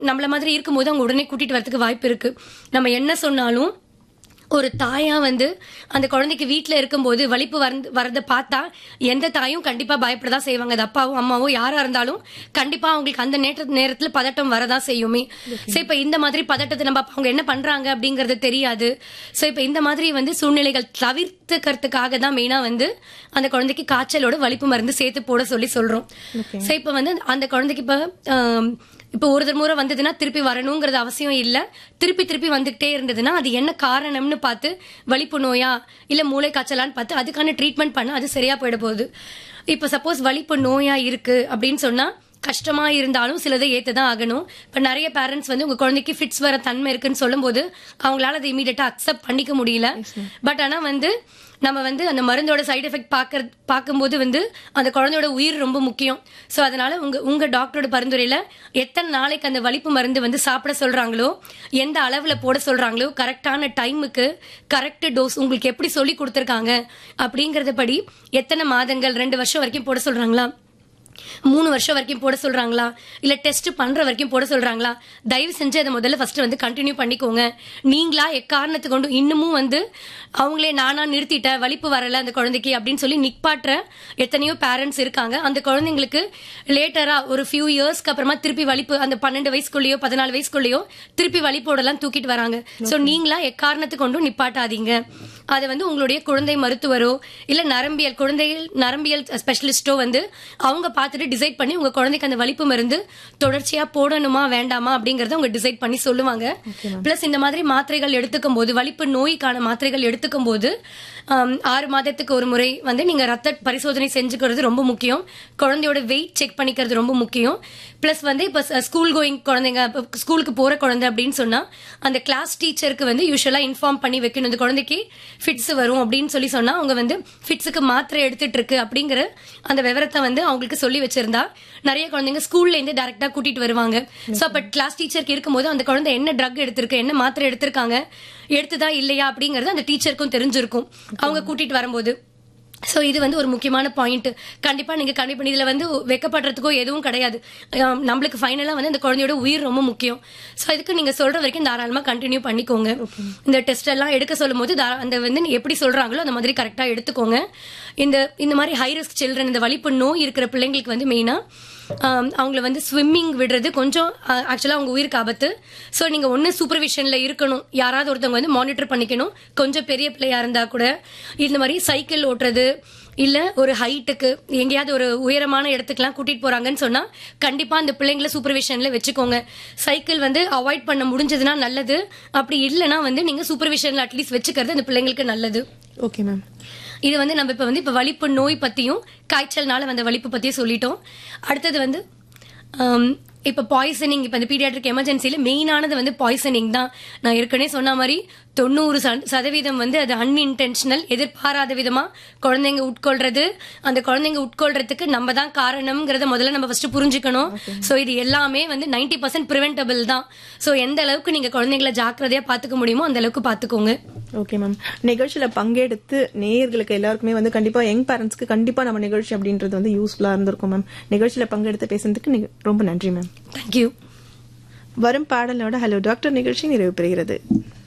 நம்மள மாதிரி இருக்கும்போது அவங்க உடனே கூட்டிட்டு வரதுக்கு வாய்ப்பு இருக்கு நம்ம என்ன சொன்னாலும் ஒரு தாயா வந்து அந்த குழந்தைக்கு வீட்ல இருக்கும்போது வலிப்பு வந்து வரதை பார்த்தா எந்த தாயும் கண்டிப்பா பயப்படதான் செய்வாங்க அது அப்பாவோ அம்மாவோ யாரா இருந்தாலும் கண்டிப்பா அவங்களுக்கு அந்த நேர நேரத்துல பதட்டம் வரதான் செய்யுமே சோ இப்ப இந்த மாதிரி பதட்டத்தை நம்ம அப்ப அவங்க என்ன பண்றாங்க அப்படிங்கறது தெரியாது சோ இப்ப இந்த மாதிரி வந்து சூழ்நிலைகள் தவிர்த்துக்கிறதுக்காக தான் மெயினா வந்து அந்த குழந்தைக்கு காய்ச்சலோட வலிப்பு மருந்து சேர்த்து போட சொல்லி சொல்றோம் சோ இப்ப வந்து அந்த குழந்தைக்கு இப்ப ஆம், இப்போ ஒரு முறை வந்ததுன்னா திருப்பி வரணுங்கிறது அவசியம் இல்ல திருப்பி திருப்பி வந்துகிட்டே இருந்ததுன்னா அது என்ன காரணம்னு பார்த்து வலிப்பு நோயா இல்ல மூளை காய்ச்சலான்னு பார்த்து அதுக்கான ட்ரீட்மெண்ட் பண்ண அது சரியா போயிட போகுது இப்போ சப்போஸ் வலிப்பு நோயா இருக்கு அப்படின்னு சொன்னா கஷ்டமா இருந்தாலும் சிலதை ஏத்துதான் ஆகணும் இப்ப நிறைய பேரண்ட்ஸ் வந்து உங்க குழந்தைக்கு ஃபிட்ஸ் வர தன்மை இருக்குன்னு சொல்லும்போது அவங்களால அதை இமீடியட்டா அக்செப்ட் பண்ணிக்க முடியல பட் ஆனா வந்து நம்ம வந்து அந்த மருந்தோட சைடு எஃபெக்ட் பார்க்கறது பார்க்கும்போது வந்து அந்த குழந்தையோட உயிர் ரொம்ப முக்கியம் ஸோ அதனால உங்க உங்க டாக்டரோட பரிந்துரையில எத்தனை நாளைக்கு அந்த வலிப்பு மருந்து வந்து சாப்பிட சொல்றாங்களோ எந்த அளவுல போட சொல்றாங்களோ கரெக்டான டைமுக்கு கரெக்ட் டோஸ் உங்களுக்கு எப்படி சொல்லி கொடுத்துருக்காங்க அப்படிங்கறத படி எத்தனை மாதங்கள் ரெண்டு வருஷம் வரைக்கும் போட சொல்றாங்களா மூணு வருஷம் வரைக்கும் போட சொல்றாங்களா இல்ல டெஸ்ட் பண்ற வரைக்கும் போட சொல்றாங்களா தயவு செஞ்சு அதை முதல்ல ஃபர்ஸ்ட் வந்து கண்டினியூ பண்ணிக்கோங்க நீங்களா எக்காரணத்து கொண்டு இன்னமும் வந்து அவங்களே நானா நிறுத்திட்டேன் வலிப்பு வரல அந்த குழந்தைக்கு அப்படின்னு சொல்லி நிப்பாட்டுற எத்தனையோ பேரண்ட்ஸ் இருக்காங்க அந்த குழந்தைங்களுக்கு லேட்டரா ஒரு ஃபியூ இயர்ஸ்க்கு அப்புறமா திருப்பி வலிப்பு அந்த பன்னெண்டு வயசுக்குள்ளேயோ பதினாலு வயசுக்குள்ளேயோ திருப்பி வலிப்போடலாம் தூக்கிட்டு வராங்க சோ நீங்களா எக்காரணத்து கொண்டும் நிப்பாட்டாதீங்க அதை வந்து உங்களுடைய குழந்தை மருத்துவரோ இல்ல நரம்பியல் குழந்தைகள் நரம்பியல் ஸ்பெஷலிஸ்டோ வந்து அவங்க பார்த்துட்டு டிசைட் பண்ணி உங்க குழந்தைக்கு அந்த வலிப்பு மருந்து தொடர்ச்சியா போடணுமா வேண்டாமா அப்படிங்கறத அவங்க டிசைட் பண்ணி சொல்லுவாங்க பிளஸ் இந்த மாதிரி மாத்திரைகள் எடுத்துக்கும் போது வலிப்பு நோய்க்கான மாத்திரைகள் எடுத்துக்கும் போது ஆம், ஆறு மாதத்துக்கு ஒரு முறை வந்து நீங்க ரத்த பரிசோதனை செஞ்சுக்கிறது ரொம்ப முக்கியம் குழந்தையோட வெயிட் செக் பண்ணிக்கிறது ரொம்ப முக்கியம் பிளஸ் வந்து இப்ப ஸ்கூல் கோயிங் குழந்தைங்க இப்ப ஸ்கூலுக்கு போற குழந்தை அப்படின்னு சொன்னா அந்த கிளாஸ் டீச்சருக்கு வந்து யூஸ்வலா இன்ஃபார்ம் பண்ணி வைக்கணும் இந்த குழந்தைக்கு ஃபிட்ஸ் வரும் அப்படின்னு சொல்லி சொன்னா அவங்க வந்து ஃபிட்ஸுக்கு மாத்திரை எடுத்துட்டு இருக்கு அப்படிங்கிற அந்த விவரத்தை வந்து அவங்களுக்கு சொல்லி வச்சிருந்தா நிறைய குழந்தைங்க ஸ்கூல்ல இருந்து டைரக்டா கூட்டிட்டு வருவாங்க சோ அப்ப கிளாஸ் டீச்சருக்கு இருக்கும்போது அந்த குழந்தை என்ன ட்ரக் எடுத்திருக்கு என்ன மாத்திரை எடுத்திருக்காங்க எடுத்துதா இல்லையா அப்படிங்கறது அந்த டீச்சருக்கும் தெரிஞ்சிருக்கும் அவங்க கூட்டிட்டு வரும்போது சோ இது வந்து ஒரு முக்கியமான பாயிண்ட் கண்டிப்பா நீங்க கண்டிப்பா இதுல வந்து வெக்கப்படுறதுக்கோ எதுவும் கிடையாது ஆம், நம்மளுக்கு ஃபைனலா வந்து இந்த குழந்தையோட உயிர் ரொம்ப முக்கியம் சோ இதுக்கு நீங்க சொல்ற வரைக்கும் தாராளமா கண்டினியூ பண்ணிக்கோங்க இந்த டெஸ்ட் எல்லாம் எடுக்க சொல்லும் போது தா- அந்த வந்து எப்படி சொல்றாங்களோ அந்த மாதிரி கரெக்டா எடுத்துக்கோங்க இந்த இந்த மாதிரி ஹை ரிஸ்க் சில்ட்ரன் இந்த வலிப்பு நோய் இருக்கிற பிள்ளைங்களுக்கு வந்து மெயினா அவங்கள வந்து ஸ்விம்மிங் விடுறது கொஞ்சம் ஆக்சுவலா அவங்க உயிருக்கு ஆபத்து சோ நீங்க ஒண்ணு சூப்பர்விஷன்ல இருக்கணும் யாராவது ஒருத்தவங்க வந்து மானிட்டர் பண்ணிக்கணும் கொஞ்சம் பெரிய பிள்ளையா இருந்தா கூட இந்த மாதிரி சைக்கிள் ஓட்டுறது இல்ல ஒரு ஹைட்டுக்கு எங்கேயாவது ஒரு உயரமான இடத்துக்குலாம் கூட்டிட்டு போறாங்கன்னு சொன்னா கண்டிப்பா அந்த பிள்ளைங்கள சூப்பர்விஷன்ல வச்சுக்கோங்க சைக்கிள் வந்து அவாய்ட் பண்ண முடிஞ்சதுன்னா நல்லது அப்படி இல்லைன்னா வந்து நீங்க சூப்பர்விஷன்ல அட்லீஸ்ட் வச்சுக்கிறது அந்த பிள்ளைங்களுக்கு நல்லது ஓகே மேம் இது வந்து நம்ம இப்ப வந்து இப்ப வலிப்பு நோய் பத்தியும் காய்ச்சல்னால வந்த வலிப்பு பத்தியும் சொல்லிட்டோம் அடுத்தது வந்து ஆம், இப்ப பாய்சனிங் இப்ப இந்த பீடியாட்ரிக் எமர்ஜென்சில மெயினானது வந்து பாய்சனிங் தான் நான் ஏற்கனவே சொன்ன மாதிரி தொண்ணூறு சத- சதவீதம் வந்து அது அன்இன்டென்ஷனல் எதிர்பாராத விதமா குழந்தைங்க உட்கொள்றது அந்த குழந்தைங்க உட்கொள்றதுக்கு நம்ம தான் காரணம்ங்கிறத முதல்ல நம்ம ஃபர்ஸ்ட் புரிஞ்சுக்கணும் சோ இது எல்லாமே வந்து 90% பர்சன்ட் ப்ரிவென்டபிள் தான் சோ எந்த அளவுக்கு நீங்க குழந்தைங்களை ஜாக்கிரதையா பாத்துக்க முடியுமோ அந்த அளவுக்கு பாத்துக்கோங்க ஓகே மேம் நிகழ்ச்சியில பங்கெடுத்து நேயர்களுக்கு எல்லாருக்குமே வந்து கண்டிப்பா யங் பேரண்ட்ஸ்க்கு கண்டிப்பா நம்ம நிகழ்ச்சி அப்படின்றது வந்து யூஸ்ஃபுல்லா இருந்திருக்கும் மேம் நிகழ்ச்சியில பங்கெடுத்து பேசுனதுக்கு நீங்க ரொம்ப நன்றி மேம் தேங்க்யூ வரும் பாடலோட ஹலோ டாக்டர் நிகழ்ச்சி நிறைவு பெறுகிறது